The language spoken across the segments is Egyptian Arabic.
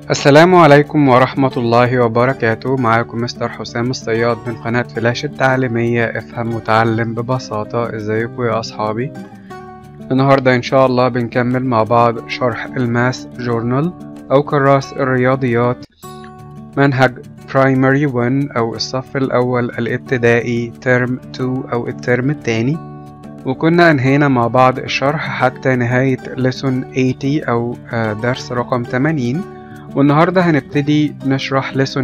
السلام عليكم ورحمة الله وبركاته معاكم مستر حسام الصياد من قناة فلاش التعليمية افهم وتعلم ببساطة ازيكم يا اصحابي النهاردة ان شاء الله بنكمل مع بعض شرح الماس جورنال او كراس الرياضيات منهج برايمري 1 او الصف الاول الابتدائي ترم 2 او الترم الثاني وكنا انهينا مع بعض الشرح حتى نهاية لسون 80 او آه، درس رقم 80 والنهاردة هنبتدي نشرح لسون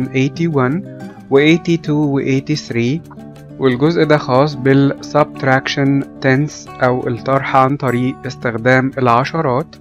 81 و 82 و 83 والجزء ده خاص بال subtraction tense أو الطرح عن طريق استخدام العشرات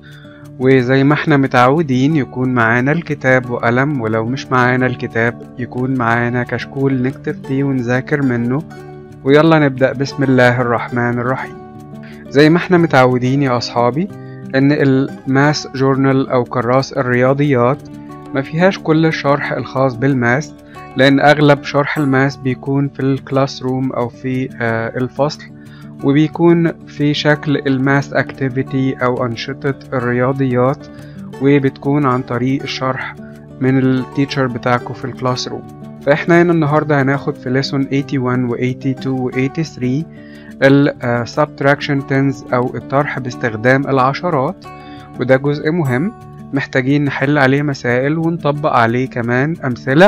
وزي ما احنا متعودين يكون معانا الكتاب وقلم ولو مش معانا الكتاب يكون معانا كشكول نكتب فيه ونذاكر منه ويلا نبدأ بسم الله الرحمن الرحيم زي ما احنا متعودين يا أصحابي إن الماس جورنال أو كراس الرياضيات ما فيهاش كل الشرح الخاص بالماس لأن أغلب شرح الماس بيكون في الكلاس روم أو في آه، الفصل وبيكون في شكل الماس اكتيفيتي أو أنشطة الرياضيات وبتكون عن طريق الشرح من التيتشر بتاعكم في الكلاس روم فاحنا هنا النهاردة هناخد في ليسون 81 و 82 و 83 ال آه، subtraction tens أو الطرح باستخدام العشرات وده جزء مهم محتاجين نحل عليه مسائل ونطبق عليه كمان أمثلة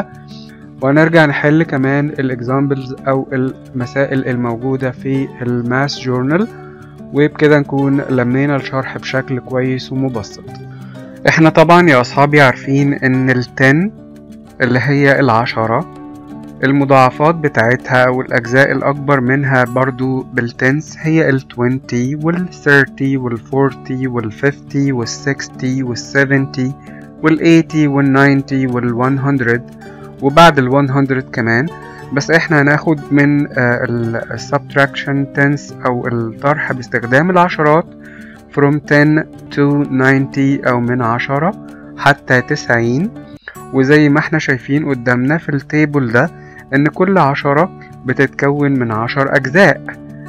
ونرجع نحل كمان الإكزامبلز أو المسائل الموجودة في الماس جورنال وبكده نكون لمينا الشرح بشكل كويس ومبسط احنا طبعا يا أصحابي عارفين إن التن اللي هي العشرة المضاعفات بتاعتها أو الأجزاء الأكبر منها برضو بالتنس هي ال 20 وال 30 وال 40 وال 50 وال 60 وال 70 وال 80 وال 90 وال 100 وبعد ال 100 كمان بس احنا هناخد من ال subtraction tense أو الطرح باستخدام العشرات from 10 to 90 أو من 10 حتى 90 وزي ما احنا شايفين قدامنا في التيبل ده ان كل عشرة بتتكون من عشر اجزاء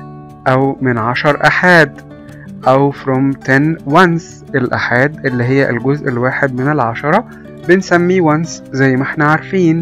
او من عشر احاد او from 10 ones الاحاد اللي هي الجزء الواحد من العشرة بنسميه ones زي ما احنا عارفين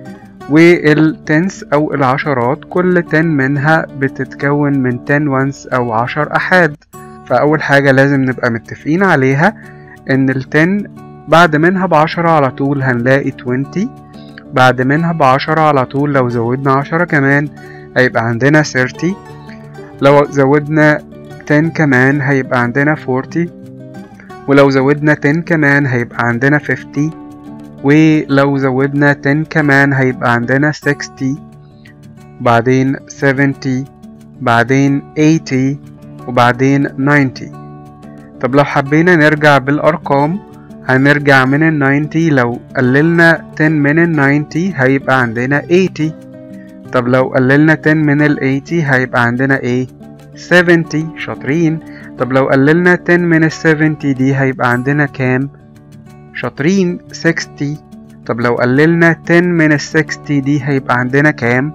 والتنس او العشرات كل 10 منها بتتكون من 10 ones او عشر احاد فاول حاجة لازم نبقى متفقين عليها ان ال 10 بعد منها بعشرة على طول هنلاقي 20 بعد منها بعشرة على طول لو زودنا عشرة كمان هيبقى عندنا 30 لو زودنا 10 كمان هيبقى عندنا 40 ولو زودنا 10 كمان هيبقى عندنا 50 ولو زودنا 10 كمان هيبقى عندنا 60 بعدين 70 بعدين 80 وبعدين 90 طب لو حبينا نرجع بالأرقام هنرجع من ال 90 لو قللنا 10 من ال 90 هيبقى عندنا 80 طب لو قللنا 10 من ال 80 هيبقى عندنا ايه 70 شاطرين طب لو قللنا 10 من ال 70 دي هيبقى عندنا كام شاطرين 60 طب لو قللنا 10 من ال 60 دي هيبقى عندنا كام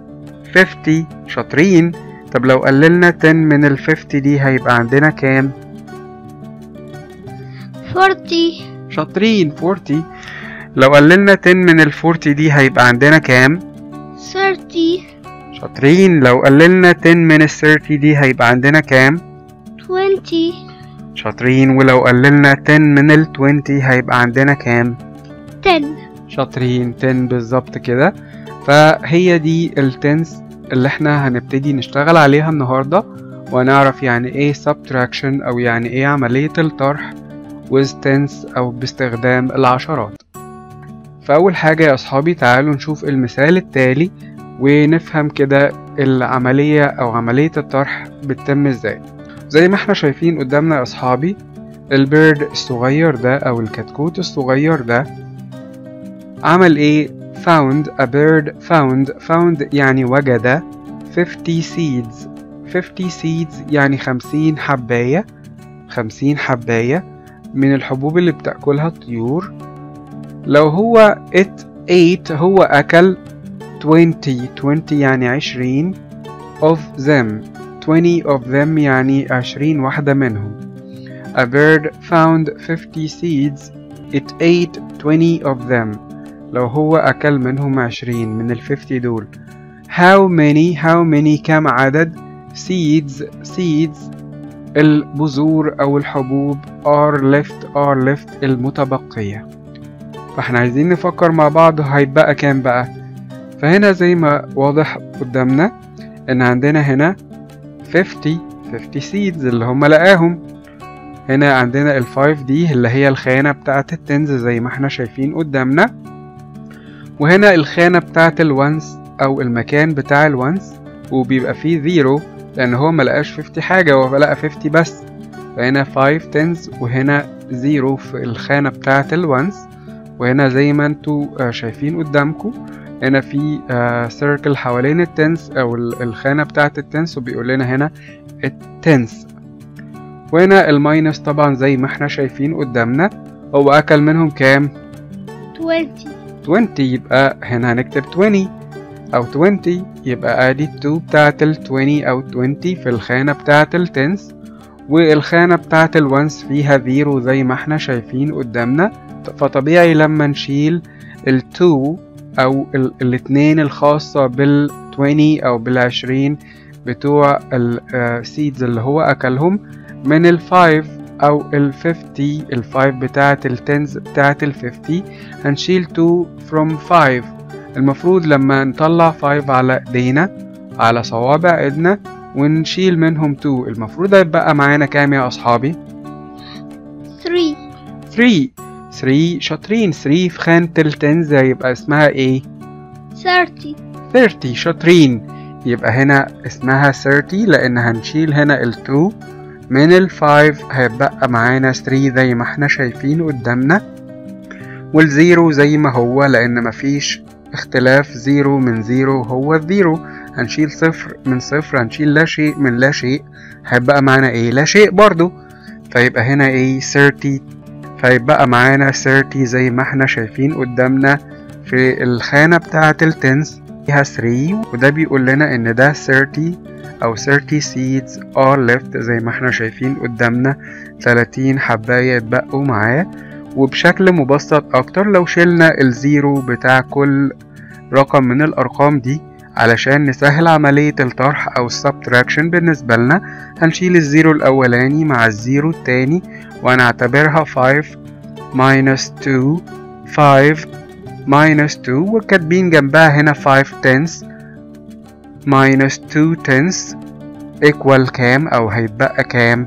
50 شاطرين طب لو قللنا 10 من ال 50 دي هيبقى عندنا كام 40 شاطرين 40 لو قللنا 10 من ال 40 دي هيبقى عندنا كام 30 شاطرين لو قللنا 10 من ال 30 دي هيبقى عندنا كام 20 شاطرين ولو قللنا 10 من ال 20 هيبقى عندنا كام 10 شاطرين 10 بالظبط كده فهي دي التنس اللي احنا هنبتدي نشتغل عليها النهاردة ونعرف يعني ايه subtraction او يعني ايه عملية الطرح with tense او باستخدام العشرات فأول حاجة يا أصحابي تعالوا نشوف المثال التالي ونفهم كده العملية أو عملية الطرح بتتم ازاي زي ما احنا شايفين قدامنا يا أصحابي البيرد الصغير ده أو الكتكوت الصغير ده عمل ايه found a bird found found يعني وجد 50 seeds 50 seeds يعني 50 حباية 50 حباية من الحبوب اللي بتأكلها الطيور لو هو it ate هو أكل 20 20 يعني 20 of them 20 of them يعني 20 واحدة منهم A bird found 50 seeds it ate 20 of them لو هو أكل منهم 20 من ال 50 دول how many how many كم عدد seeds seeds البذور أو الحبوب are left are left المتبقية فاحنا عايزين نفكر مع بعض هيتبقى كام بقى فهنا زي ما واضح قدامنا ان عندنا هنا 50 50 seeds اللي هم لقاهم هنا عندنا ال 5 دي اللي هي الخانة بتاعة التنز زي ما احنا شايفين قدامنا وهنا الخانة بتاعة الونس أو المكان بتاع الونس وبيبقى فيه زيرو لأن هو ملقاش 50 حاجة هو لقى 50 بس فهنا 5 تنز وهنا زيرو في الخانة بتاعة الونس وهنا زي ما انتوا شايفين قدامكم هنا في سيركل حوالين التنس أو الخانة بتاعة التنس وبيقول لنا هنا التنس وهنا الماينس طبعا زي ما احنا شايفين قدامنا هو أكل منهم كام؟ 20 20 يبقى هنا هنكتب 20 أو 20 يبقى ادي 2 بتاعت ال 20 أو 20 في الخانة بتاعت التنس والخانة بتاعت الونس فيها زيرو زي ما احنا شايفين قدامنا فطبيعي لما نشيل ال 2 أو ال الاتنين الخاصة بال 20 أو بال 20 بتوع السيدز اللي هو أكلهم من ال 5 أو ال 50 ال 5 بتاعت التنز بتاعت ال 50 هنشيل 2 from 5 المفروض لما نطلع 5 على ايدينا على صوابع ايدنا ونشيل منهم 2 المفروض هيبقى معانا كام يا أصحابي؟ 3 3 3 شاطرين 3 في خانة التنز هيبقى اسمها ايه؟ 30 30 شاطرين يبقى هنا اسمها 30 لأن هنشيل هنا ال 2 من ال 5 هيبقى معانا 3 زي ما احنا شايفين قدامنا والزيرو زي ما هو لأن مفيش اختلاف زيرو من زيرو هو الزيرو هنشيل صفر من صفر هنشيل لا شيء من لا شيء هيبقى معانا ايه لا شيء برضو فيبقى هنا ايه 30 فيبقى معانا 30 زي ما احنا شايفين قدامنا في الخانة بتاعة التنس فيها 3 وده بيقول لنا ان ده 30 او 30 seeds are left زي ما احنا شايفين قدامنا 30 حباية اتبقوا معاه وبشكل مبسط اكتر لو شلنا الزيرو بتاع كل رقم من الارقام دي علشان نسهل عملية الطرح او السبتراكشن بالنسبة لنا هنشيل الزيرو الاولاني مع الزيرو التاني وهنعتبرها 5 minus 2 5 minus 2 وكاتبين جنبها هنا 5 tenths minus 2 tenths equal كام او هيتبقى كام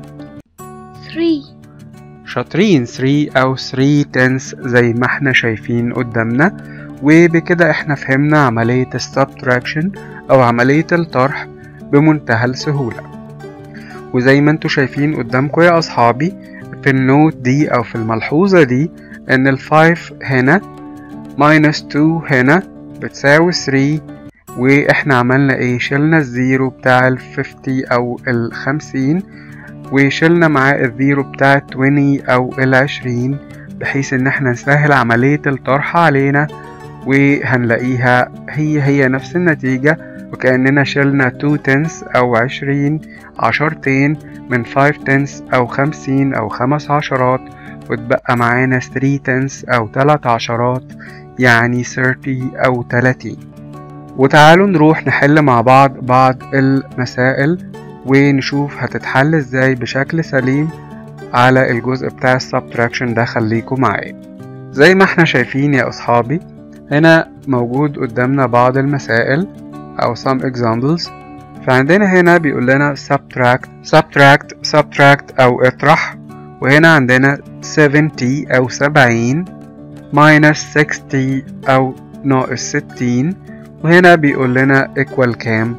3 شاطرين 3 أو 3 تنس زي ما احنا شايفين قدامنا وبكده احنا فهمنا عملية السبتراكشن أو عملية الطرح بمنتهى السهولة وزي ما انتوا شايفين قدامكم يا أصحابي في النوت دي أو في الملحوظة دي إن الفايف هنا ماينس 2 هنا بتساوي 3 واحنا عملنا ايه شلنا الزيرو بتاع ال 50 أو ال 50 وشلنا معاه الزيرو بتاع 20 او العشرين بحيث ان احنا نسهل عملية الطرح علينا وهنلاقيها هي هي نفس النتيجة وكأننا شلنا 2 تنس او عشرين عشرتين من 5 تنس او خمسين او خمس عشرات وتبقى معانا 3 تنس او تلات عشرات يعني 30 او 30 وتعالوا نروح نحل مع بعض بعض المسائل ونشوف هتتحل ازاي بشكل سليم على الجزء بتاع السبتراكشن ده خليكم معايا زي ما احنا شايفين يا اصحابي هنا موجود قدامنا بعض المسائل او some examples فعندنا هنا بيقول لنا subtract subtract subtract او اطرح وهنا عندنا 70 او 70 minus 60 او ناقص 60 وهنا بيقول لنا equal كام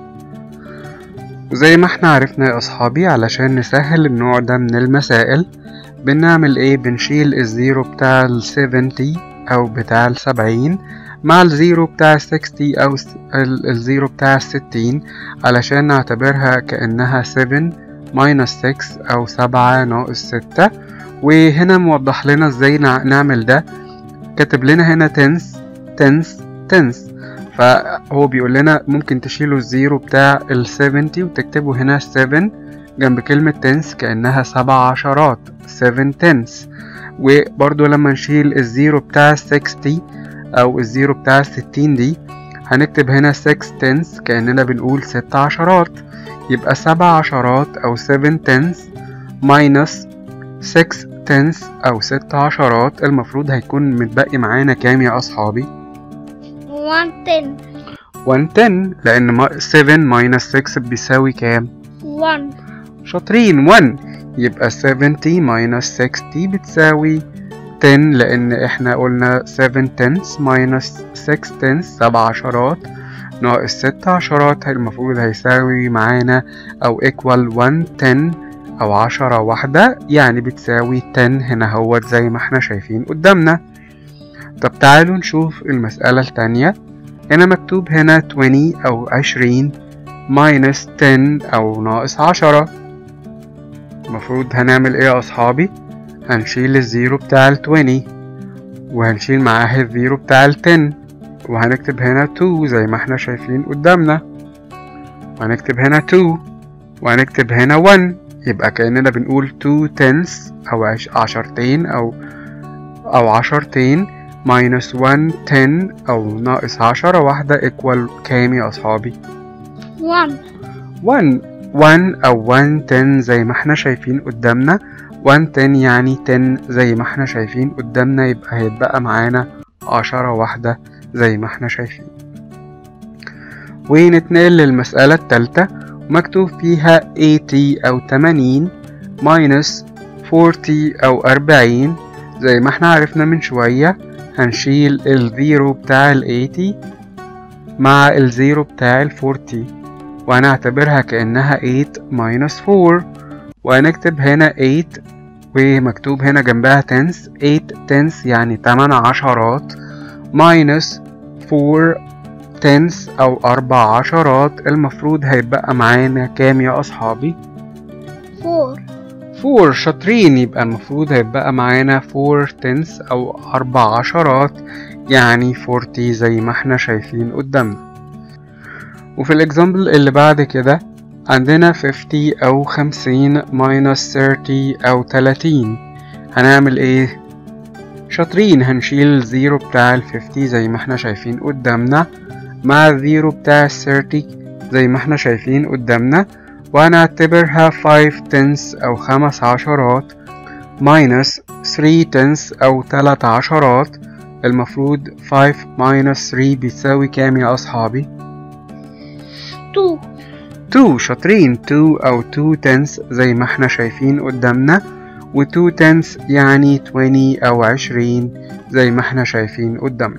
وزي ما احنا عرفنا يا اصحابي علشان نسهل النوع ده من المسائل بنعمل ايه بنشيل الزيرو بتاع ال 70 او بتاع ال 70 مع الزيرو بتاع ال 60 او الزيرو بتاع ال 60 علشان نعتبرها كأنها 7 minus 6 او 7 ناقص 6 وهنا موضح لنا ازاي نعمل ده كاتب لنا هنا تنس تنس تنس فهو بيقول لنا ممكن تشيلوا الزيرو بتاع ال 70 وتكتبوا هنا 7 جنب كلمة تنس كأنها سبع عشرات 7 تنس وبرضو لما نشيل الزيرو بتاع 60 او الزيرو بتاع 60 دي هنكتب هنا 6 تنس كأننا بنقول ست عشرات يبقى سبع عشرات او 7 تنس ماينس 6 تنس او ست عشرات المفروض هيكون متبقي معانا كام يا اصحابي 1 10 1 10 لان 7 ماينس 6 بيساوي كام 1 شاطرين 1 يبقى 70 ماينس 60 بتساوي 10 لأن احنا قلنا 7 تنس ماينس 6 تنس 7 عشرات ناقص 6 عشرات المفروض هيساوي معانا أو equal 1 10 أو عشرة واحدة يعني بتساوي 10 هنا هوت زي ما احنا شايفين قدامنا طب تعالوا نشوف المسألة التانية هنا مكتوب هنا 20 أو 20 minus 10 أو ناقص عشرة المفروض هنعمل ايه يا أصحابي هنشيل الزيرو بتاع ال 20 وهنشيل معاه الزيرو بتاع ال 10 وهنكتب هنا 2 زي ما احنا شايفين قدامنا وهنكتب هنا 2 وهنكتب هنا 1 يبقى كأننا بنقول 2 تنس أو عش عشرتين أو أو عشرتين minus 1 10 أو ناقص عشرة واحدة equal كام يا أصحابي؟ 1 1 1 أو 1 10 زي ما احنا شايفين قدامنا 1 10 يعني 10 زي ما احنا شايفين قدامنا يبقى هيتبقى معانا عشرة واحدة زي ما احنا شايفين ونتنقل للمسألة التالتة مكتوب فيها 80 أو 80 minus 40 أو 40 زي ما احنا عرفنا من شوية هنشيل الزيرو بتاع ال 80 مع الزيرو بتاع ال 40 وهنعتبرها كأنها 8 minus 4 وهنكتب هنا 8 ومكتوب هنا جنبها تنس 8 تنس يعني 8 عشرات minus 4 تنس أو أربع عشرات المفروض هيبقى معانا كام يا أصحابي؟ 4 4 شاطرين يبقى المفروض هيبقى معانا 4 تنس أو أربع عشرات يعني 40 زي ما احنا شايفين قدامنا وفي الإكزامبل اللي بعد كده عندنا 50 أو 50 minus 30 أو 30 هنعمل إيه؟ شاطرين هنشيل الزيرو بتاع ال 50 زي ما احنا شايفين قدامنا مع الزيرو بتاع ال 30 زي ما احنا شايفين قدامنا وهنعتبرها 5 تنس أو خمس عشرات minus 3 تنس أو تلات عشرات المفروض 5 minus 3 بيساوي كام يا أصحابي؟ 2 2 شاطرين 2 أو 2 تنس زي ما احنا شايفين قدامنا و 2 تنس يعني 20 أو 20 زي ما احنا شايفين قدامنا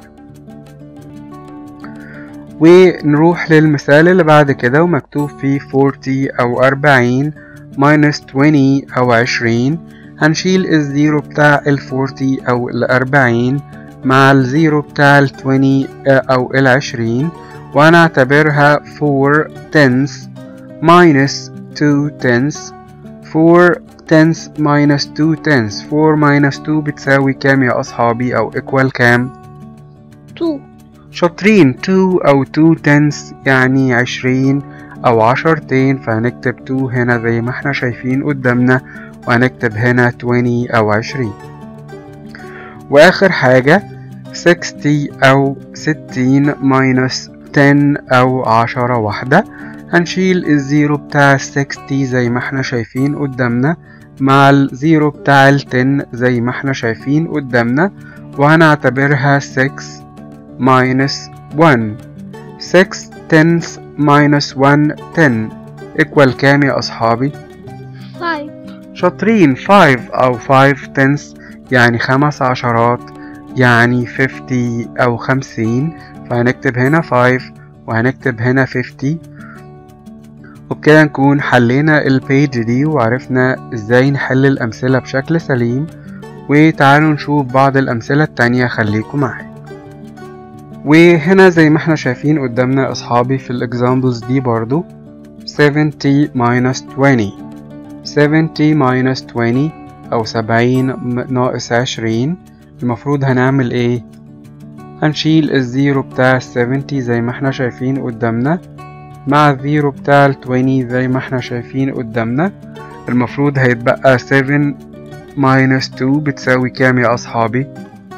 ونروح للمثال اللي بعد كده ومكتوب فيه 40 أو 40 minus 20 أو 20 هنشيل الزيرو بتاع ال 40 أو ال 40 مع الزيرو بتاع ال 20 أو ال 20 وهنعتبرها 4 tenths minus 2 tenths 4 tenths minus 2 tenths 4 minus 2 بتساوي كام يا أصحابي أو equal كام 2 شاطرين 2 أو 2 tenths يعني 20 أو عشرتين فهنكتب 2 هنا زي ما احنا شايفين قدامنا وهنكتب هنا 20 أو 20 وآخر حاجة 60 أو 60 minus 10 أو عشرة واحدة هنشيل الزيرو بتاع 60 زي ما احنا شايفين قدامنا مع الزيرو بتاع ال 10 زي ما احنا شايفين قدامنا وهنعتبرها 6 minus 1 6 tenths minus 1 10 equal كام يا أصحابي؟ 5 شاطرين 5 أو 5 tenths يعني خمس عشرات يعني 50 أو 50 فهنكتب هنا 5 وهنكتب هنا 50 وبكده نكون حلينا البيج دي وعرفنا ازاي نحل الأمثلة بشكل سليم وتعالوا نشوف بعض الأمثلة التانية خليكم معايا وهنا زي ما احنا شايفين قدامنا أصحابي في الإكزامبلز دي برضو 70 minus 20 70 minus 20 أو 70 ناقص 20 المفروض هنعمل ايه؟ هنشيل الزيرو بتاع 70 زي ما احنا شايفين قدامنا مع الزيرو بتاع 20 زي ما احنا شايفين قدامنا المفروض هيتبقى 7 minus 2 بتساوي كام يا أصحابي؟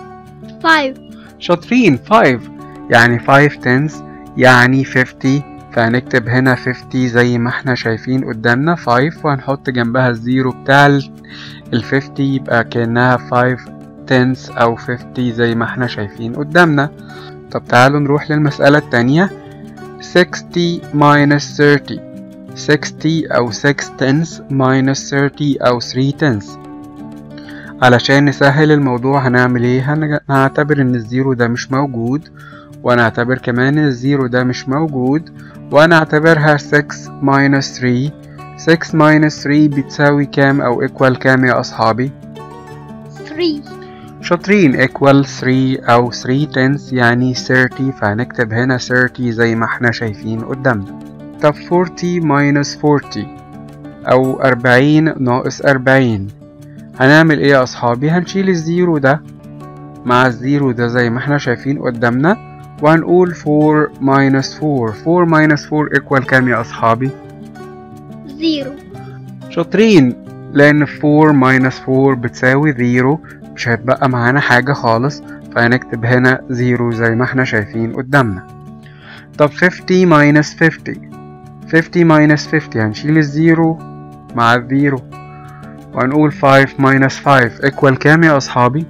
5 شاطرين 5 يعني 5 tenths يعني 50 فهنكتب هنا 50 زي ما احنا شايفين قدامنا 5 وهنحط جنبها الزيرو بتاع ال 50 يبقى كأنها 5 tenths أو 50 زي ما احنا شايفين قدامنا طب تعالوا نروح للمسألة التانية 60 minus 30 60 أو 6 tenths minus 30 أو 3 tenths علشان نسهل الموضوع هنعمل ايه هنج- هنعتبر ان الزيرو ده مش موجود ونعتبر كمان ان الزيرو ده مش موجود ونعتبرها 6 minus 3 6 minus 3 بتساوي كام او equal كام يا اصحابي 3 شاطرين equal 3 او 3 tenths يعني 30 فهنكتب هنا 30 زي ما احنا شايفين قدامنا طب 40 minus 40 او 40 ناقص 40 هنعمل ايه يا اصحابي هنشيل الزيرو ده مع الزيرو ده زي ما احنا شايفين قدامنا وهنقول 4 minus 4 4 minus 4 equal كام يا اصحابي 0 شاطرين لان 4 minus 4 بتساوي 0 مش هيتبقى معانا حاجة خالص فهنكتب هنا 0 زي ما احنا شايفين قدامنا طب 50 minus 50 50 minus 50 هنشيل الزيرو مع الزيرو وهنقول 5 minus 5 equal كام يا أصحابي؟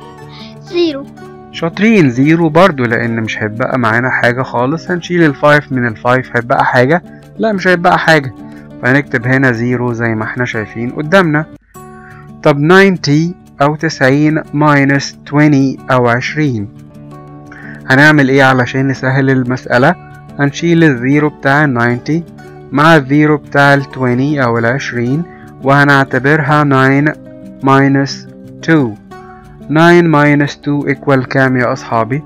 0 شاطرين زيرو برضو لأن مش هيتبقى معانا حاجة خالص هنشيل الفايف من الفايف هيتبقى حاجة لا مش هيتبقى حاجة فهنكتب هنا زيرو زي ما احنا شايفين قدامنا طب 90 أو 90 minus 20 أو 20 هنعمل ايه علشان نسهل المسألة هنشيل الزيرو بتاع ال 90 مع الزيرو بتاع ال 20 أو ال 20 وهنعتبرها 9 minus 2 9 minus 2 equal كام يا أصحابي؟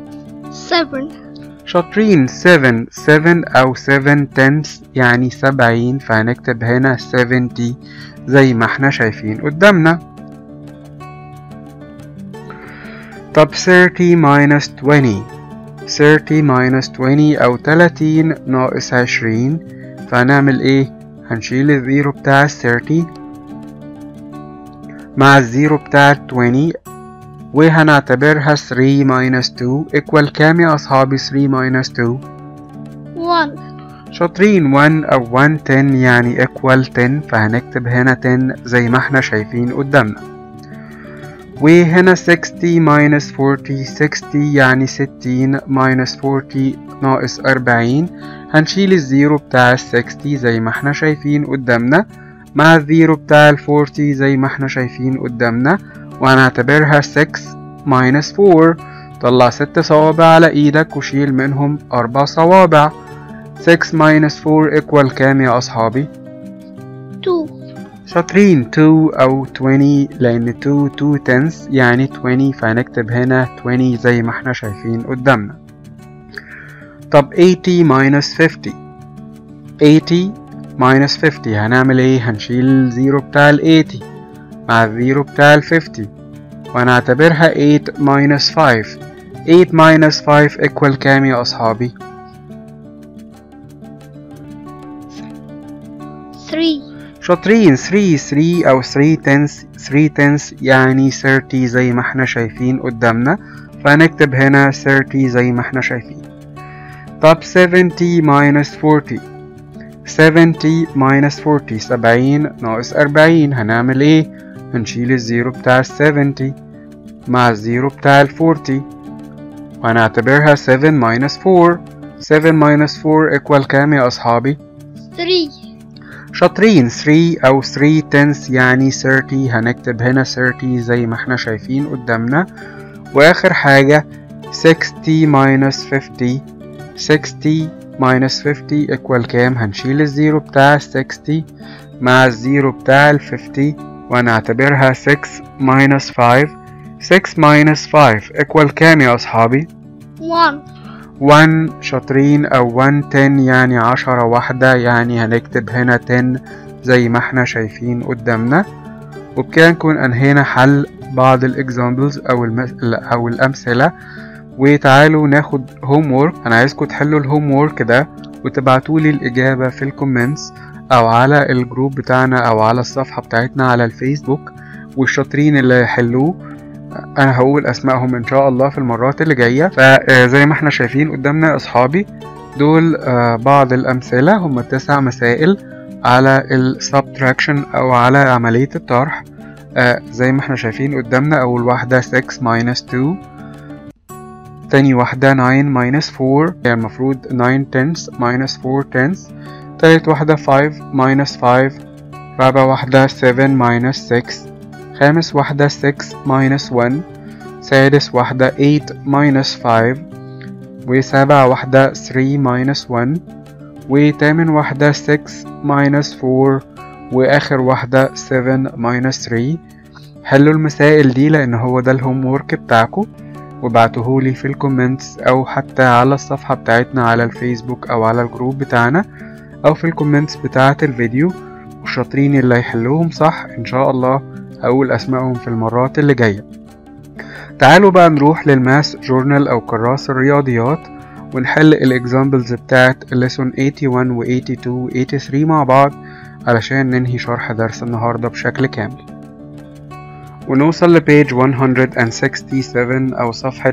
7 شاطرين 7 7 أو 7 tenths يعني 70 فهنكتب هنا 70 زي ما احنا شايفين قدامنا طب 30 minus 20 30 minus 20 أو 30 ناقص 20 فهنعمل ايه؟ هنشيل الزيرو بتاع ال 30 مع الزيرو بتاع ال 20 وهنعتبرها 3 minus 2 equal كام يا أصحابي 3 minus 2 1 شاطرين 1 أو 1 10 يعني equal 10 فهنكتب هنا 10 زي ما احنا شايفين قدامنا وهنا 60 minus 40 60 يعني 60 minus 40 ناقص 40 هنشيل الزيرو بتاع ال 60 زي ما احنا شايفين قدامنا مع الزيرو بتاع ال 40 زي ما احنا شايفين قدامنا وهنعتبرها 6 minus 4 طلع 6 صوابع على ايدك وشيل منهم 4 صوابع 6 minus 4 equal كام يا أصحابي؟ 2 شاطرين 2 أو 20 لأن 2 2 tenths يعني 20 فهنكتب هنا 20 زي ما احنا شايفين قدامنا طب 80 minus 50 80 minus 50 هنعمل ايه؟ هنشيل الزيرو بتاع ال 80 مع الزيرو بتاع ال 50 وهنعتبرها 8 minus 5 8 minus 5 equal كام يا أصحابي؟ 3 شاطرين 3 3 أو 3 tenths 3 tenths يعني 30 زي ما احنا شايفين قدامنا فهنكتب هنا 30 زي ما احنا شايفين طب 70 minus 40 70 minus 40 70 ناقص 40 هنعمل ايه؟ هنشيل الزيرو بتاع ال 70 مع الزيرو بتاع ال 40 وهنعتبرها 7 minus 4 7 minus 4 equal كام يا أصحابي؟ 3 شاطرين 3 أو 3 tenths يعني 30 هنكتب هنا 30 زي ما احنا شايفين قدامنا وآخر حاجة 60 minus 50 60 minus 50 equal كام هنشيل الزيرو بتاع 60 مع الزيرو بتاع ال 50 ونعتبرها 6 minus 5 6 minus 5 equal كام يا أصحابي؟ 1 1 شاطرين أو 1 10 يعني عشرة واحدة يعني هنكتب هنا 10 زي ما احنا شايفين قدامنا وبكده نكون أنهينا حل بعض الإكزامبلز أو المس... أو الأمثلة وتعالوا ناخد هوم وورك أنا عايزكم تحلوا الهوم وورك ده وتبعتولي الإجابة في الكومنتس أو على الجروب بتاعنا أو على الصفحة بتاعتنا على الفيسبوك والشاطرين اللي يحلوه انا هقول اسمائهم ان شاء الله في المرات اللي جايه فزي ما احنا شايفين قدامنا اصحابي دول آه، بعض الامثله هم تسع مسائل على السبتراكشن او على عمليه الطرح آه، زي ما احنا شايفين قدامنا اول واحده 6 minus 2 تاني واحدة 9 minus 4 يعني المفروض 9 tenths minus 4 tenths تالت واحدة 5 minus 5 رابع واحدة 7 minus 6 خامس واحدة 6 minus 1 سادس واحدة 8 minus 5 وسابع واحدة 3 minus 1 وتامن واحدة 6 minus 4 وآخر واحدة 7 minus 3 حلوا المسائل دي لأن هو ده الهوم وورك بتاعكم وابعتوهولي في الكومنتس أو حتى على الصفحة بتاعتنا على الفيسبوك أو على الجروب بتاعنا أو في الكومنتس بتاعة الفيديو والشاطرين اللي هيحلوهم صح إن شاء الله هقول أسمائهم في المرات اللي جاية تعالوا بقى نروح للماس جورنال أو كراس الرياضيات ونحل الإكزامبلز بتاعت الليسون 81 و 82 و 83 مع بعض علشان ننهي شرح درس النهاردة بشكل كامل ونوصل لبيج 167 أو صفحة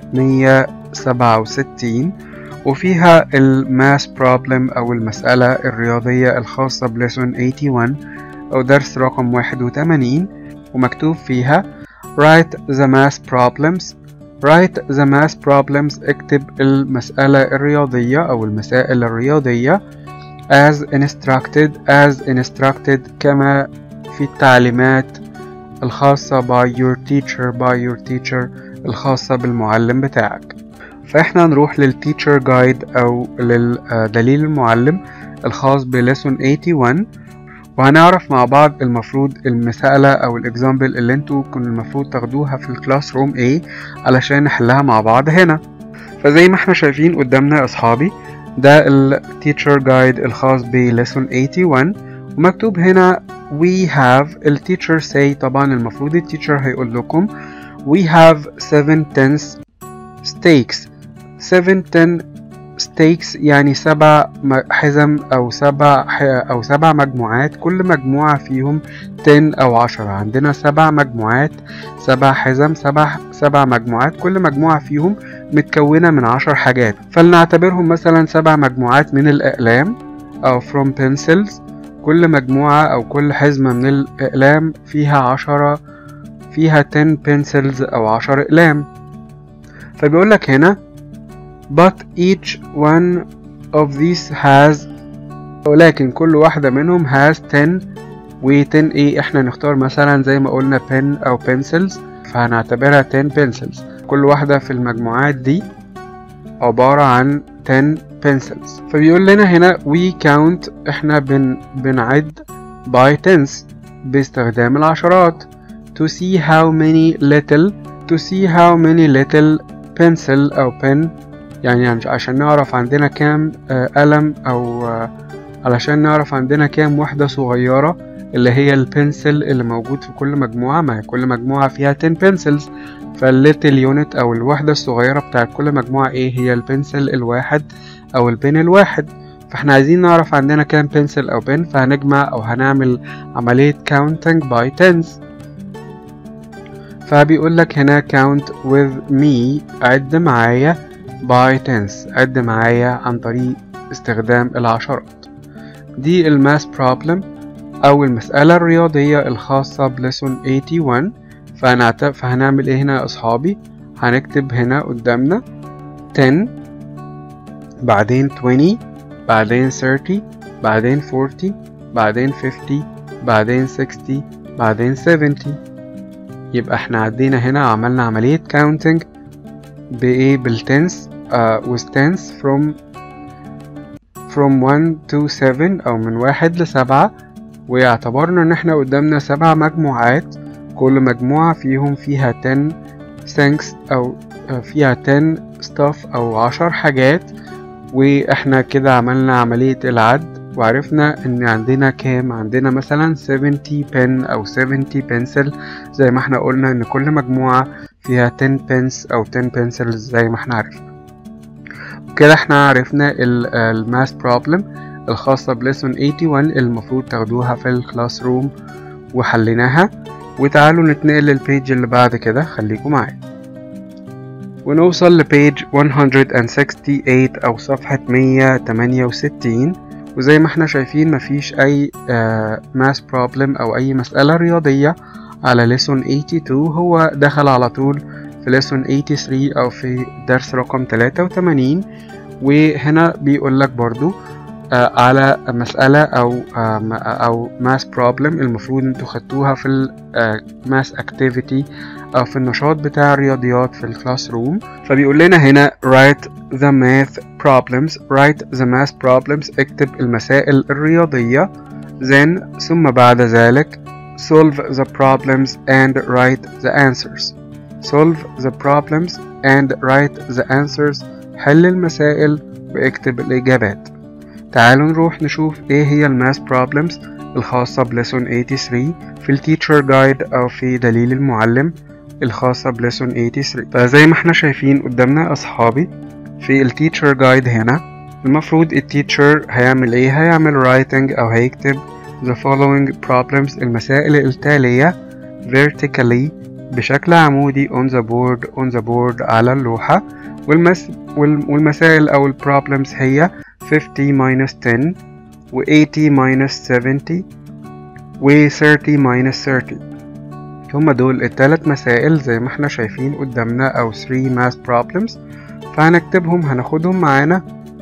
167 وفيها الماس بروبلم أو المسألة الرياضية الخاصة بليسون 81 أو درس رقم 81 ومكتوب فيها Write the math problems Write the math problems اكتب المسألة الرياضية أو المسائل الرياضية as instructed as instructed كما في التعليمات الخاصة by your teacher by your teacher الخاصة بالمعلم بتاعك فإحنا نروح للتيتشر جايد أو للدليل المعلم الخاص بليسون 81 وهنعرف مع بعض المفروض المسألة أو الإكزامبل اللي انتوا كنتوا المفروض تاخدوها في الكلاس روم A علشان نحلها مع بعض هنا فزي ما احنا شايفين قدامنا يا أصحابي ده التيتشر جايد الخاص بليسون 81 ومكتوب هنا we have التيتشر say طبعا المفروض التيتشر هيقول لكم we have 7 tenths stakes 7 10 ستيكس يعني سبع حزم أو سبع أو سبع مجموعات كل مجموعة فيهم 10 أو 10 عندنا سبع مجموعات سبع حزم سبع سبع مجموعات كل مجموعة فيهم متكونة من عشر حاجات فلنعتبرهم مثلا سبع مجموعات من الأقلام أو from pencils كل مجموعة أو كل حزمة من الأقلام فيها عشرة فيها 10 pencils أو عشر أقلام فبيقولك هنا but each one of these has ولكن كل واحدة منهم has 10 و 10 ايه احنا نختار مثلا زي ما قلنا pen او pencils فهنعتبرها 10 pencils كل واحدة في المجموعات دي عبارة عن 10 pencils فبيقول لنا هنا we count احنا بن بنعد by tens باستخدام العشرات to see how many little to see how many little pencil أو pen يعني عشان نعرف عندنا كام قلم أو علشان نعرف عندنا كام وحدة صغيرة اللي هي البنسل اللي موجود في كل مجموعة ما هي كل مجموعة فيها 10 بنسلز فالليتل يونت أو الوحدة الصغيرة بتاعت كل مجموعة ايه هي البنسل الواحد أو البن الواحد فاحنا عايزين نعرف عندنا كام بنسل أو بن فهنجمع أو هنعمل عملية counting by tens فبيقول لك هنا count with me عد معايا by tens عد معايا عن طريق استخدام العشرات دي الماس بروبلم أو المسألة الرياضية الخاصة بليسون 81 فهنعتب فهنعمل ايه هنا يا أصحابي هنكتب هنا قدامنا 10 بعدين 20 بعدين 30 بعدين 40 بعدين 50 بعدين 60 بعدين 70 يبقى احنا عدينا هنا عملنا عملية counting بإيه بالتنس uh, with tens from from 1 to 7 أو من واحد لسبعة واعتبرنا إن احنا قدامنا سبع مجموعات كل مجموعة فيهم فيها 10 things أو فيها 10 stuff أو عشر حاجات واحنا كده عملنا عملية العد وعرفنا ان عندنا كام عندنا مثلا 70 pen او 70 pencil زي ما احنا قلنا ان كل مجموعة فيها 10 pens او 10 pencils زي ما احنا عرفنا كده احنا عرفنا الماس بروبلم الخاصة بليسون 81 المفروض تاخدوها في الكلاس روم وحليناها وتعالوا نتنقل للبيج اللي بعد كده خليكم معايا ونوصل لبيج 168 أو صفحة 168 وزي ما احنا شايفين مفيش أي ماس uh, بروبلم أو أي مسألة رياضية على lesson 82 هو دخل على طول في lesson 83 أو في درس رقم 83 وهنا بيقول لك برضو آه على مسألة أو آه أو ماس بروبلم المفروض انتوا خدتوها في الماس اكتيفيتي أو في النشاط بتاع الرياضيات في الكلاس روم فبيقول لنا هنا write the math problems write the math problems اكتب المسائل الرياضية then ثم بعد ذلك solve the problems and write the answers solve the problems and write the answers حل المسائل واكتب الإجابات تعالوا نروح نشوف ايه هي الماس بروبلمز الخاصة بلسون 83 في التيتشر جايد أو في دليل المعلم الخاصة بلسون 83 فزي ما احنا شايفين قدامنا أصحابي في التيتشر جايد هنا المفروض التيتشر هيعمل ايه هيعمل writing أو هيكتب the following problems المسائل التالية vertically بشكل عمودي on the board on the board على اللوحة والمس والمسائل أو البروبلمز هي 50 minus 10 و 80 minus 70 و 30 minus 30 هما دول التلات مسائل زي ما احنا شايفين قدامنا أو 3 math problems فهنكتبهم هناخدهم معانا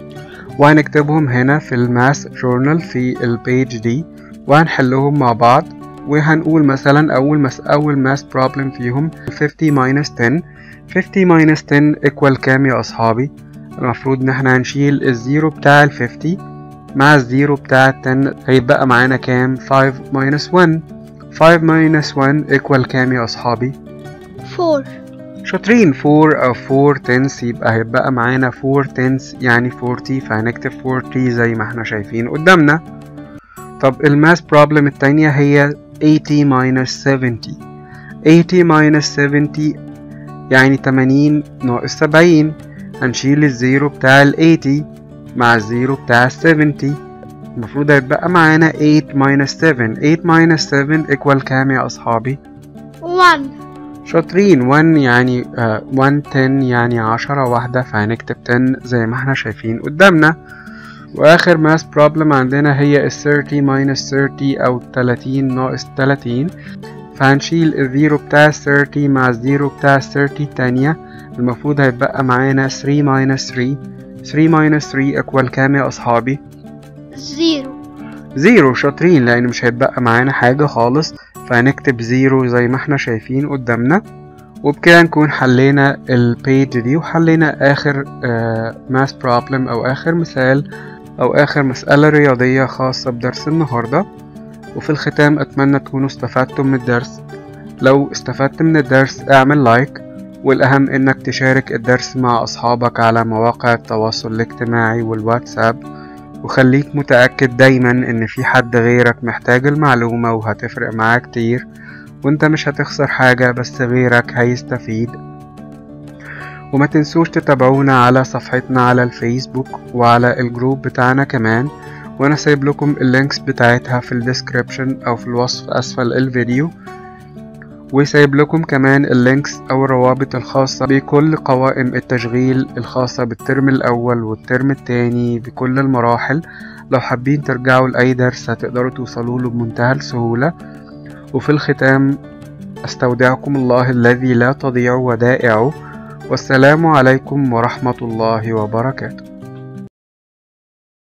وهنكتبهم هنا في الماس جورنال في البيج دي وهنحلهم مع بعض وهنقول مثلا أول مس أول ماس بروبلم فيهم 50 minus 10 50 minus 10 equal كام يا أصحابي؟ المفروض إن احنا هنشيل الزيرو بتاع ال 50 مع الزيرو بتاع ال 10 هيبقى معانا كام؟ 5 minus 1 5 minus 1 equal كام يا أصحابي؟ 4 شاطرين 4 أو 4 tenths يبقى هيبقى معانا 4 tenths يعني 40 فهنكتب 40 زي ما احنا شايفين قدامنا طب الماس بروبلم التانية هي 80 minus 70 80 minus 70 يعني 80 ناقص 70 هنشيل الزيرو بتاع ال 80 مع الزيرو بتاع ال 70 المفروض هيتبقى معانا 8 minus 7 8 minus 7 equal كام يا أصحابي؟ 1 شاطرين 1 يعني uh, 1 10 يعني 10 واحدة فهنكتب 10 زي ما احنا شايفين قدامنا واخر ماس بروبلم عندنا هي ال 30 minus 30 او 30 ناقص 30 فهنشيل الزيرو بتاع ال 30 مع الزيرو بتاع ال 30 التانية المفروض هيتبقى معانا 3 minus 3 3 minus 3 equal كام يا اصحابي 0 زيرو شاطرين لان مش هيتبقى معانا حاجة خالص فهنكتب زيرو زي ما احنا شايفين قدامنا وبكده نكون حلينا البيج دي وحلينا اخر ماس بروبلم او اخر مثال أو آخر مسألة رياضية خاصة بدرس النهاردة وفي الختام أتمنى تكونوا استفدتم من الدرس لو استفدت من الدرس اعمل لايك والأهم إنك تشارك الدرس مع أصحابك على مواقع التواصل الاجتماعي والواتساب وخليك متأكد دايما إن في حد غيرك محتاج المعلومة وهتفرق معاه كتير وانت مش هتخسر حاجة بس غيرك هيستفيد وما تنسوش تتابعونا على صفحتنا على الفيسبوك وعلى الجروب بتاعنا كمان وانا سايب لكم اللينكس بتاعتها في الديسكريبشن او في الوصف اسفل الفيديو وسايب لكم كمان اللينكس او الروابط الخاصة بكل قوائم التشغيل الخاصة بالترم الاول والترم التاني بكل المراحل لو حابين ترجعوا لأي درس هتقدروا توصلوا له بمنتهى السهولة وفي الختام استودعكم الله الذي لا تضيع ودائعه والسلام عليكم ورحمة الله وبركاته